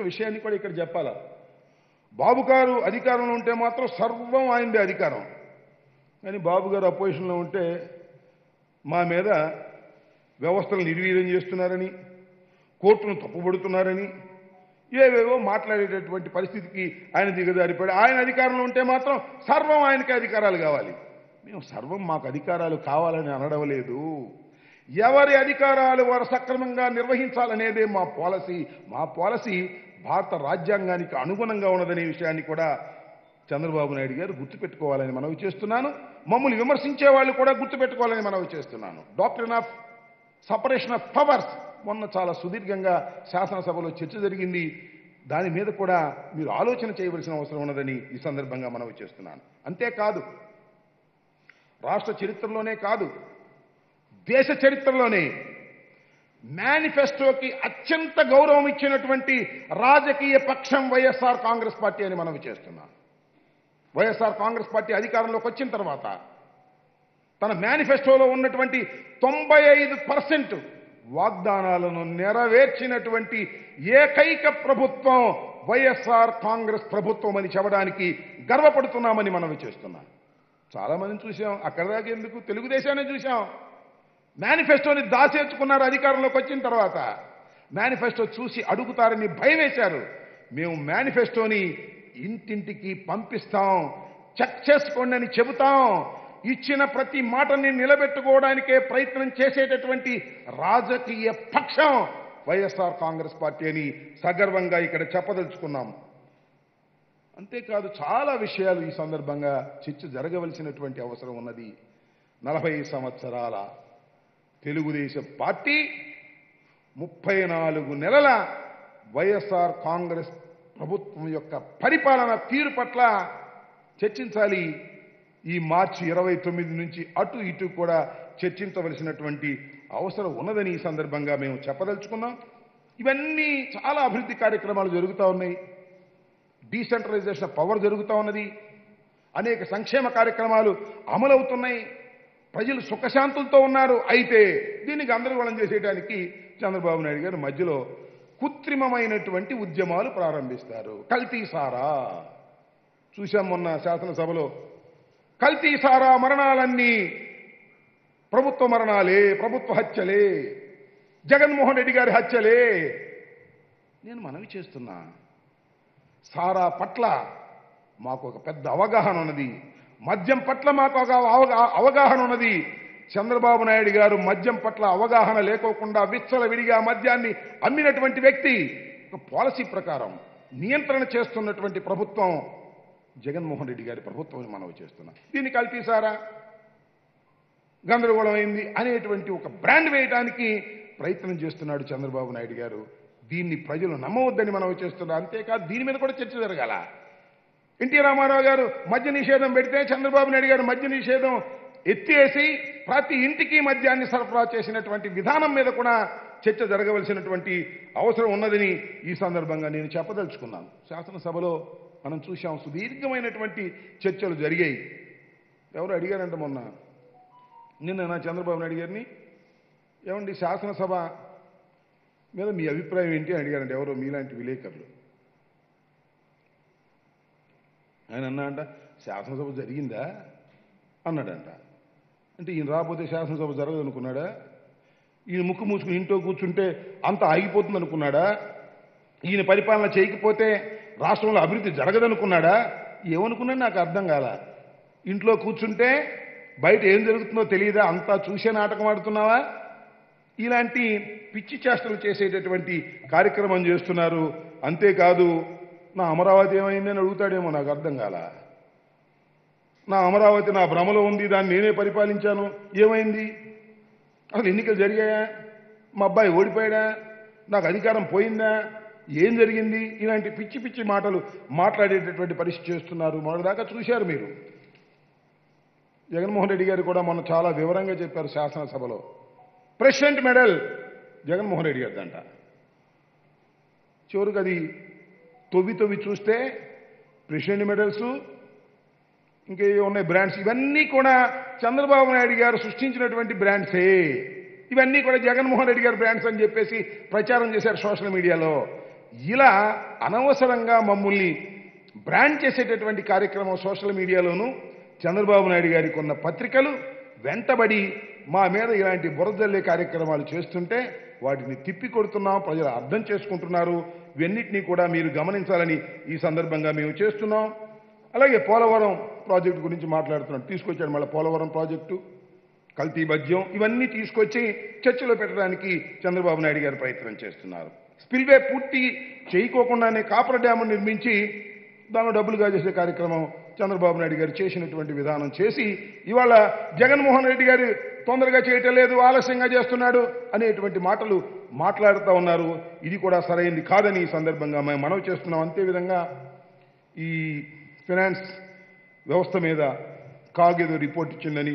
విషయాన్ని కూడా ఇక్కడ చెప్పాలా బాబు గారు అధికారంలో ఉంటే మాత్రం సర్వం ఆయనదే అధికారం కానీ బాబు గారు అపోజిషన్లో ఉంటే మా మీద వ్యవస్థలు నిర్వీర్యం చేస్తున్నారని కోర్టును తప్పుపడుతున్నారని ఏవేవో మాట్లాడేటటువంటి పరిస్థితికి ఆయన దిగజారిపోయాడు ఆయన అధికారంలో ఉంటే మాత్రం సర్వం ఆయనకి అధికారాలు కావాలి మేము సర్వం మాకు అధికారాలు కావాలని అనడం లేదు ఎవరి అధికారాలు వారు సక్రమంగా నిర్వహించాలనేదే మా పాలసీ మా పాలసీ భారత రాజ్యాంగానికి అనుగుణంగా ఉన్నదనే విషయాన్ని కూడా చంద్రబాబు నాయుడు గారు గుర్తుపెట్టుకోవాలని మనవి చేస్తున్నాను మమ్మల్ని విమర్శించే వాళ్ళు కూడా గుర్తుపెట్టుకోవాలని మనవి చేస్తున్నాను doctrine of separation of powers మొన్న చాలా సుదీర్ఘంగా శాసనసభలో చర్చ జరిగింది దాని మీద కూడా మీరు ఆలోచన చేయవలసిన అవసరం ఉన్నదని ఈ సందర్భంగా మనవి చేస్తున్నాను అంతేకాదు రాష్ట్ర చరిత్రలోనే కాదు దేశ చరిత్రలోనే మేనిఫెస్టోకి అత్యంత గౌరవం ఇచ్చినటువంటి రాజకీయ పక్షం వైఎస్ఆర్ కాంగ్రెస్ పార్టీ అని మనవి చేస్తున్నాను వైఎస్ఆర్ కాంగ్రెస్ పార్టీ అధికారంలోకి వచ్చిన తర్వాత తన మేనిఫెస్టోలో ఉన్నటువంటి తొంభై ఐదు పర్సెంట్ వాగ్దానాలను నెరవేర్చినటువంటి ఏకైక ప్రభుత్వం వైఎస్ఆర్ కాంగ్రెస్ ప్రభుత్వం అని చెప్పడానికి గర్వపడుతున్నామని మనవి చేస్తున్నాం చాలా మందిని చూసాం అక్కడ దాకా ఎందుకు తెలుగుదేశాన్ని చూసాం మేనిఫెస్టోని దాచేర్చుకున్నారు అధికారంలోకి వచ్చిన తర్వాత మేనిఫెస్టో చూసి అడుగుతారని భయం వేశారు మేము మేనిఫెస్టోని ఇంటింటికి పంపిస్తాం చెక్ చేసుకోండి అని చెబుతాం ఇచ్చిన ప్రతి మాటని నిలబెట్టుకోవడానికే ప్రయత్నం చేసేటటువంటి రాజకీయ పక్షం వైఎస్ఆర్ కాంగ్రెస్ పార్టీ అని సగర్వంగా ఇక్కడ చెప్పదలుచుకున్నాం అంతేకాదు చాలా విషయాలు ఈ సందర్భంగా చర్చ జరగవలసినటువంటి అవసరం ఉన్నది నలభై సంవత్సరాల తెలుగుదేశం పార్టీ ముప్పై నాలుగు నెలల వైఎస్ఆర్ కాంగ్రెస్ ప్రభుత్వం యొక్క పరిపాలన తీరు పట్ల చర్చించాలి ఈ మార్చి ఇరవై తొమ్మిది నుంచి అటు ఇటు కూడా చర్చించవలసినటువంటి అవసరం ఉన్నదని ఈ సందర్భంగా మేము చెప్పదలుచుకున్నాం ఇవన్నీ చాలా అభివృద్ధి కార్యక్రమాలు జరుగుతూ ఉన్నాయి డీసెంట్రలైజేషన్ పవర్ జరుగుతూ ఉన్నది అనేక సంక్షేమ కార్యక్రమాలు అమలవుతున్నాయి ప్రజలు సుఖశాంతులతో ఉన్నారు అయితే దీన్ని గందరగోళం చేసేయడానికి చంద్రబాబు నాయుడు గారు మధ్యలో కృత్రిమమైనటువంటి ఉద్యమాలు ప్రారంభిస్తారు కల్తీ సారా చూశాం మొన్న శాసనసభలో కల్తీ సారా మరణాలన్నీ ప్రభుత్వ మరణాలే ప్రభుత్వ హత్యలే జగన్మోహన్ రెడ్డి గారి హత్యలే నేను మనవి చేస్తున్నా సారా పట్ల మాకు ఒక పెద్ద అవగాహన ఉన్నది మద్యం పట్ల మాకు ఒక అవగా- అవగాహన ఉన్నది చంద్రబాబు నాయుడు గారు మద్యం పట్ల అవగాహన లేకోకుండా విచ్చల విడిగా మద్యాన్ని అమ్మినటువంటి వ్యక్తి ఒక పాలసీ ప్రకారం నియంత్రణ చేస్తున్నటువంటి ప్రభుత్వం జగన్మోహన్ రెడ్డి గారి ప్రభుత్వం అని మనవి చేస్తున్నాం దీన్ని కల్పిసారా గందరగోళమైంది అనేటువంటి ఒక బ్రాండ్ వేయడానికి ప్రయత్నం చేస్తున్నాడు చంద్రబాబు నాయుడు గారు దీన్ని ప్రజలు నమ్మవద్దని మనం చేస్తున్నాం అంతేకాదు దీని మీద కూడా చర్చ జరగాల ఎన్టీ రామారావు గారు మద్య నిషేధం పెడితే చంద్రబాబు నాయుడు గారు మద్య నిషేధం ఎత్తేసి ప్రతి ఇంటికి మద్యాన్ని సరఫరా చేసినటువంటి విధానం మీద కూడా చర్చ జరగవలసినటువంటి అవసరం ఉన్నదని ఈ సందర్భంగా నేను చెప్పదలుచుకున్నాను శాసనసభలో మనం చూశాం సుదీర్ఘమైనటువంటి చర్చలు జరిగాయి ఎవరు అడిగారంట మొన్న నిన్న నా చంద్రబాబు నాయుడు గారిని ఏమండి శాసనసభ మీద మీ అభిప్రాయం ఏంటి అని అడిగారంట ఎవరో మీలాంటి విలేకరులు ఆయన అన్నా అంట శాసనసభ జరిగిందా అన్నాడంట అంటే ఈయన రాకపోతే శాసనసభ జరగదు అనుకున్నాడా ఈయన ముక్కు మూసుకుని ఇంట్లో కూర్చుంటే అంత ఆగిపోతుంది అనుకున్నాడా ఈయన పరిపాలన చేయకపోతే రాష్ట్రంలో అభివృద్ధి జరగదనుకున్నాడా ఏమనుకున్నాడు నాకు అర్థం కాల ఇంట్లో కూర్చుంటే బయట ఏం జరుగుతుందో తెలియదా అంతా చూసే నాటకం ఆడుతున్నావా ఇలాంటి పిచ్చి చేష్టలు చేసేటటువంటి కార్యక్రమం చేస్తున్నారు అంతేకాదు నా అమరావతి ఏమైందని అడుగుతాడేమో నాకు అర్థం కాల నా అమరావతి నా భ్రమలో ఉంది దాన్ని నేనే పరిపాలించాను ఏమైంది అసలు ఎన్నికలు జరిగాయా మా అబ్బాయి ఓడిపోయాడా నాకు అధికారం పోయిందా ఏం జరిగింది ఇలాంటి పిచ్చి పిచ్చి మాటలు మాట్లాడేటటువంటి పరిస్థితి చేస్తున్నారు మొదటిదాకా చూశారు మీరు జగన్మోహన్ రెడ్డి గారు కూడా మొన్న చాలా వివరంగా చెప్పారు శాసనసభలో ప్రెసిడెంట్ మెడల్ జగన్మోహన్ రెడ్డి గారిదంట చివరికి అది తొవ్వి తొవ్వి చూస్తే ప్రెసిడెంట్ మెడల్స్ ఇంకా ఏవో ఉన్నాయి బ్రాండ్స్ ఇవన్నీ కూడా చంద్రబాబు నాయుడు గారు సృష్టించినటువంటి బ్రాండ్సే ఇవన్నీ కూడా జగన్మోహన్ రెడ్డి గారి బ్రాండ్స్ అని చెప్పేసి ప్రచారం చేశారు సోషల్ మీడియాలో ఇలా అనవసరంగా మమ్మల్ని బ్రాండ్ చేసేటటువంటి కార్యక్రమం సోషల్ మీడియాలోనూ చంద్రబాబు నాయుడు గారికి ఉన్న పత్రికలు వెంటబడి మా మీద ఇలాంటి బురదల్లే కార్యక్రమాలు చేస్తుంటే వాటిని తిప్పి కొడుతున్నాం ప్రజలు అర్థం చేసుకుంటున్నారు ఇవన్నిటినీ కూడా మీరు గమనించాలని ఈ సందర్భంగా మేము చేస్తున్నాం అలాగే పోలవరం ప్రాజెక్టు గురించి మాట్లాడుతున్నాం తీసుకొచ్చాడు మళ్ళీ పోలవరం ప్రాజెక్టు కల్తీ మద్యం ఇవన్నీ తీసుకొచ్చి చర్చలో పెట్టడానికి చంద్రబాబు నాయుడు గారు ప్రయత్నం చేస్తున్నారు స్పిల్వే పూర్తి చేయకోకుండానే కాపర డ్యాము నిర్మించి దానిలో డబ్బులుగా చేసే కార్యక్రమం చంద్రబాబు నాయుడు గారు చేసినటువంటి విధానం చేసి ఇవాళ జగన్మోహన్ రెడ్డి గారు తొందరగా చేయటం లేదు ఆలస్యంగా చేస్తున్నాడు అనేటువంటి మాటలు మాట్లాడుతూ ఉన్నారు ఇది కూడా సరైంది కాదని ఈ సందర్భంగా మేము మనవి చేస్తున్నాం అంతే విధంగా ఈ ఫైనాన్స్ వ్యవస్థ మీద కాగ్ ఏదో రిపోర్ట్ ఇచ్చిందని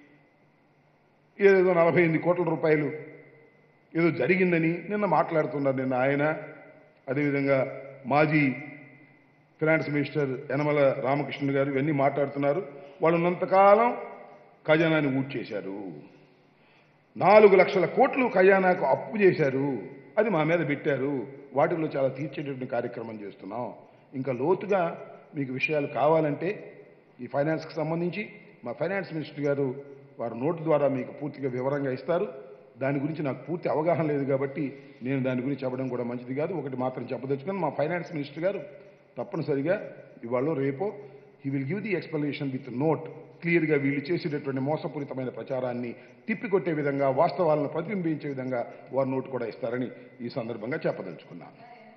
ఏదో నలభై ఎనిమిది కోట్ల రూపాయలు ఏదో జరిగిందని నిన్న మాట్లాడుతున్నారు నిన్న ఆయన అదేవిధంగా మాజీ ఫైనాన్స్ మినిస్టర్ యనమల రామకృష్ణ గారు ఇవన్నీ మాట్లాడుతున్నారు వాళ్ళు ఉన్నంతకాలం ఖజానాని ఊట్ చేశారు నాలుగు లక్షల కోట్లు ఖజానాకు అప్పు చేశారు అది మా మీద పెట్టారు వాటిలో చాలా తీర్చేటటువంటి కార్యక్రమం చేస్తున్నాం ఇంకా లోతుగా మీకు విషయాలు కావాలంటే ఈ ఫైనాన్స్కి సంబంధించి మా ఫైనాన్స్ మినిస్టర్ గారు వారి నోటు ద్వారా మీకు పూర్తిగా వివరంగా ఇస్తారు దాని గురించి నాకు పూర్తి అవగాహన లేదు కాబట్టి నేను దాని గురించి చెప్పడం కూడా మంచిది కాదు ఒకటి మాత్రం చెప్పదలుచుకుని మా ఫైనాన్స్ మినిస్టర్ గారు తప్పనిసరిగా ఇవాళ రేపో he will give the explanation with note క్లియర్గా వీళ్ళు చేసేటటువంటి మోసపూరితమైన ప్రచారాన్ని తిప్పికొట్టే విధంగా వాస్తవాలను ప్రతిబింబించే విధంగా వారి నోటు కూడా ఇస్తారని ఈ సందర్భంగా చెప్పదలుచుకున్నాను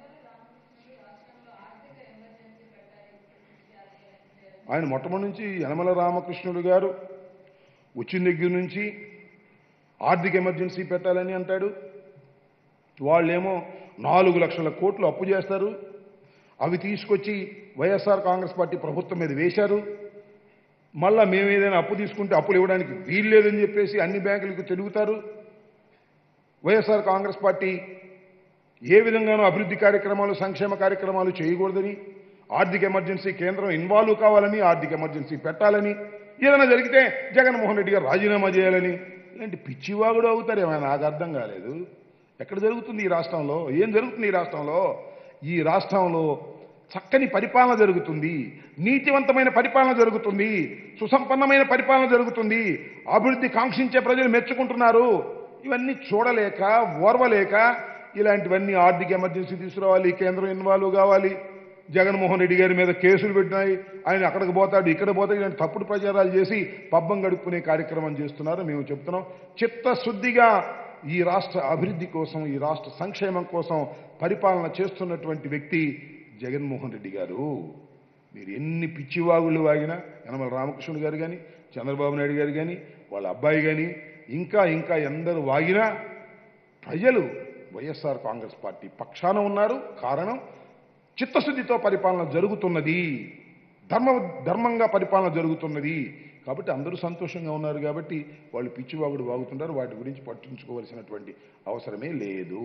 ఆయన మొట్టమొదటి నుంచి యనమల రామకృష్ణుడు గారు వచ్చిన దగ్గర నుంచి ఆర్థిక ఎమర్జెన్సీ పెట్టాలని అంటాడు వాళ్ళేమో నాలుగు లక్షల కోట్లు అప్పు చేస్తారు అవి తీసుకొచ్చి వైఎస్ఆర్ కాంగ్రెస్ పార్టీ ప్రభుత్వం మీద వేశారు మళ్ళా మేము ఏదైనా అప్పు తీసుకుంటే అప్పులు ఇవ్వడానికి వీల్లేదని చెప్పేసి అన్ని బ్యాంకులకు తిరుగుతారు వైఎస్ఆర్ కాంగ్రెస్ పార్టీ ఏ విధంగానూ అభివృద్ధి కార్యక్రమాలు సంక్షేమ కార్యక్రమాలు చేయకూడదని ఆర్థిక ఎమర్జెన్సీ కేంద్రం ఇన్వాల్వ్ కావాలని ఆర్థిక ఎమర్జెన్సీ పెట్టాలని ఏదైనా జరిగితే జగన్మోహన్ రెడ్డి గారు రాజీనామా చేయాలని ఇలాంటి పిచ్చివాగుడు అవుతారేమో నాకు అర్థం కాలేదు ఎక్కడ జరుగుతుంది ఈ రాష్ట్రంలో ఏం జరుగుతుంది ఈ రాష్ట్రంలో ఈ రాష్ట్రంలో చక్కని పరిపాలన జరుగుతుంది నీతివంతమైన పరిపాలన జరుగుతుంది సుసంపన్నమైన పరిపాలన జరుగుతుంది అభివృద్ధి కాంక్షించే ప్రజలు మెచ్చుకుంటున్నారు ఇవన్నీ చూడలేక ఓర్వలేక ఇలాంటివన్నీ ఆర్థిక ఎమర్జెన్సీ తీసుకురావాలి కేంద్రం ఇన్వాల్వ్ కావాలి జగన్మోహన్ రెడ్డి గారి మీద కేసులు పెట్టినాయి ఆయన అక్కడికి పోతాడు ఇక్కడ పోతాడు ఇలాంటి తప్పుడు ప్రచారాలు చేసి పబ్బం గడుపుకునే కార్యక్రమం చేస్తున్నారు మేము చెప్తున్నాం చిత్తశుద్ధిగా ఈ రాష్ట్ర అభివృద్ధి కోసం ఈ రాష్ట్ర సంక్షేమం కోసం పరిపాలన చేస్తున్నటువంటి వ్యక్తి జగన్మోహన్ రెడ్డి గారు మీరు ఎన్ని పిచ్చివాగులు వాగినా యనమల రామకృష్ణుడు గారు కానీ చంద్రబాబు నాయుడు గారు కానీ వాళ్ళ అబ్బాయి కానీ ఇంకా ఇంకా ఎందరు వాగినా ప్రజలు వైఎస్ఆర్ కాంగ్రెస్ పార్టీ పక్షాన ఉన్నారు కారణం చిత్తశుద్ధితో పరిపాలన జరుగుతున్నది ధర్మ ధర్మంగా పరిపాలన జరుగుతున్నది కాబట్టి అందరూ సంతోషంగా ఉన్నారు కాబట్టి వాళ్ళు పిచ్చివాగుడు వాగుతుంటారు వాటి గురించి పట్టించుకోవాల్సినటువంటి అవసరమే లేదు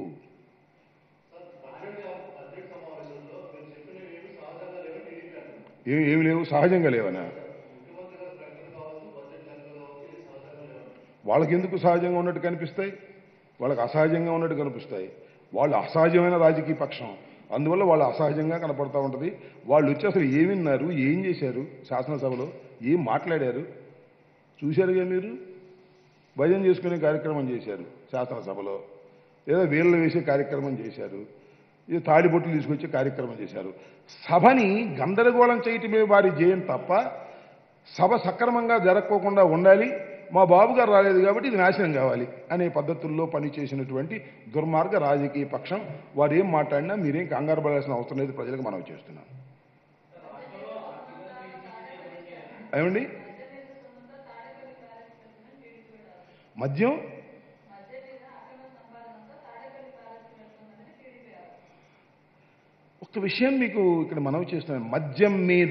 ఏ ఏమి లేవు సహజంగా లేవనా వాళ్ళకి ఎందుకు సహజంగా ఉన్నట్టు కనిపిస్తాయి వాళ్ళకి అసహజంగా ఉన్నట్టు కనిపిస్తాయి వాళ్ళు అసహజమైన రాజకీయ పక్షం అందువల్ల వాళ్ళు అసహజంగా కనపడతా ఉంటుంది వాళ్ళు వచ్చి అసలు ఏం విన్నారు ఏం చేశారు శాసనసభలో ఏం మాట్లాడారు చూశారుగా మీరు భజన చేసుకునే కార్యక్రమం చేశారు శాసనసభలో ఏదో వీళ్ళు వేసే కార్యక్రమం చేశారు ఇది తాడిబొట్లు తీసుకొచ్చే కార్యక్రమం చేశారు సభని గందరగోళం చేయటమే వారి జయం తప్ప సభ సక్రమంగా జరగకోకుండా ఉండాలి మా బాబు గారు రాలేదు కాబట్టి ఇది నాశనం కావాలి అనే పద్ధతుల్లో పనిచేసినటువంటి దుర్మార్గ రాజకీయ పక్షం వారు ఏం మాట్లాడినా మీరేం కంగారు పడాల్సిన అవసరం లేదు ప్రజలకు మనం చేస్తున్నాం ఏమండి మద్యం ఒక్క విషయం మీకు ఇక్కడ మనవి చేస్తున్నాను మద్యం మీద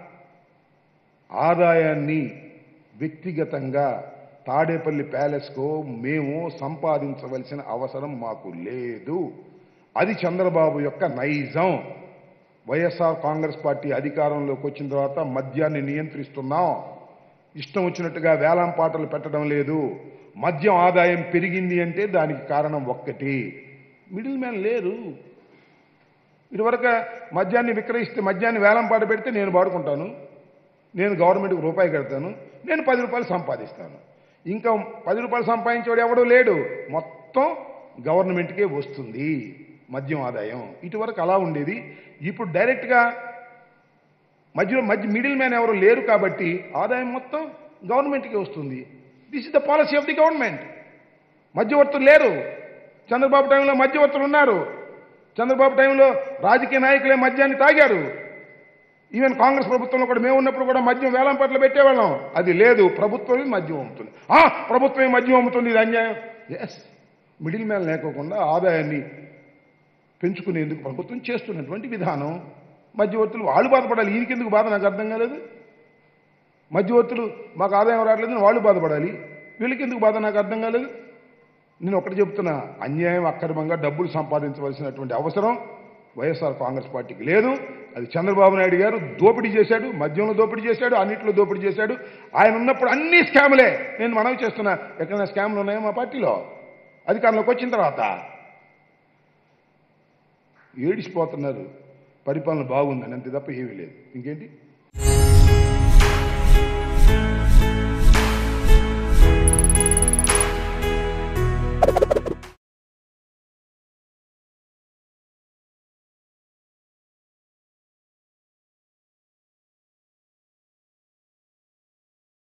ఆదాయాన్ని వ్యక్తిగతంగా తాడేపల్లి ప్యాలెస్కో మేము సంపాదించవలసిన అవసరం మాకు లేదు అది చంద్రబాబు యొక్క నైజం వైఎస్ఆర్ కాంగ్రెస్ పార్టీ అధికారంలోకి వచ్చిన తర్వాత మద్యాన్ని నియంత్రిస్తున్నాం ఇష్టం వచ్చినట్టుగా వేలం పాటలు పెట్టడం లేదు మద్యం ఆదాయం పెరిగింది అంటే దానికి కారణం ఒక్కటి మిడిల్ మ్యాన్ లేరు ఇటువరకు మద్యాన్ని విక్రయిస్తే మద్యాన్ని వేలం పాట పెడితే నేను వాడుకుంటాను నేను గవర్నమెంట్కి రూపాయి కడతాను నేను పది రూపాయలు సంపాదిస్తాను ఇంకా పది రూపాయలు సంపాదించేవాడు ఎవడో లేడు మొత్తం గవర్నమెంట్కే వస్తుంది మద్యం ఆదాయం ఇటువరకు అలా ఉండేది ఇప్పుడు డైరెక్ట్గా మధ్యలో మధ్య మిడిల్ మ్యాన్ ఎవరు లేరు కాబట్టి ఆదాయం మొత్తం గవర్నమెంట్కి వస్తుంది this is the policy of the government మధ్యవర్తులు లేరు చంద్రబాబు టైంలో మధ్యవర్తులు ఉన్నారు చంద్రబాబు టైంలో రాజకీయ నాయకులే మద్యాన్ని తాగారు ఈవెన్ కాంగ్రెస్ ప్రభుత్వంలో కూడా మేము ఉన్నప్పుడు కూడా మద్యం వేలం పట్ల పెట్టేవాళ్ళం అది లేదు ప్రభుత్వమే మద్యం అమ్ముతుంది ఆ ప్రభుత్వమే మద్యం అమ్ముతుంది ఇది అన్యాయం ఎస్ మిడిల్ మ్యాన్ లేకోకుండా ఆదాయాన్ని పెంచుకునేందుకు ప్రభుత్వం చేస్తున్నటువంటి విధానం మధ్యవర్తులు వాళ్ళు బాధపడాలి ఈయనకెందుకు బాధ నాకు అర్థం కాలేదు మధ్యవర్తులు మాకు ఆదాయం రావట్లేదని వాళ్ళు బాధపడాలి వీళ్ళకి ఎందుకు బాధ నాకు అర్థం కాలేదు నేను ఒకటి చెప్తున్నా అన్యాయం అక్రమంగా డబ్బులు సంపాదించవలసినటువంటి అవసరం వైఎస్ఆర్ కాంగ్రెస్ పార్టీకి లేదు అది చంద్రబాబు నాయుడు గారు దోపిడీ చేశాడు మద్యంలో దోపిడీ చేశాడు అన్నింటిలో దోపిడీ చేశాడు ఆయన ఉన్నప్పుడు అన్ని స్కాములే నేను మనవి చేస్తున్నా ఎక్కడైనా స్కాములు ఉన్నాయా మా పార్టీలో అధికారంలోకి వచ్చిన తర్వాత ఏడిసిపోతున్నారు పరిపాలన బాగుందని అంతే తప్ప ఏమీ లేదు ఇంకేంటి